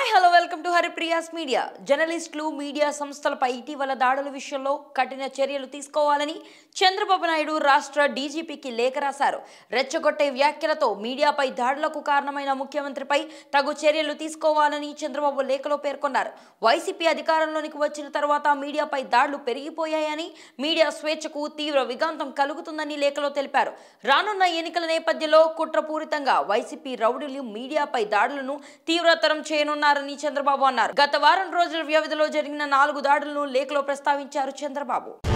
hi hello welcome to Haripriya's media జర్నలిస్టులు media సంస్థలపై ఇటీవల దాడుల విషయంలో కఠిన చర్యలు తీసుకోవాలని చంద్రబాబు నాయుడు రాష్ట్ర డీజీపీకి లేఖ రాశారు రెచ్చగొట్టే వ్యాఖ్యలతో మీడియాపై దాడులకు కారణమైన ముఖ్యమంత్రిపై తగు చర్యలు తీసుకోవాలని చంద్రబాబు లేఖలో పేర్కొన్నారు వైసీపీ అధికారంలోనికి వచ్చిన తర్వాత మీడియాపై దాడులు పెరిగిపోయాయని మీడియా స్వేచ్ఛకు తీవ్ర విఘాంతం కలుగుతుందని లేఖలో తెలిపారు రానున్న ఎన్నికల నేపథ్యంలో కుట్రపూరితంగా వైసీపీ రౌడీలు మీడియాపై దాడులను తీవ్రతరం చేయనున్నారని చంద్రబాబు అన్నారు గత వారం రోజుల వ్యవధిలో జరిగిన నాలుగు దాడులను లేఖలో ప్రస్తావించారు చంద్రబాబు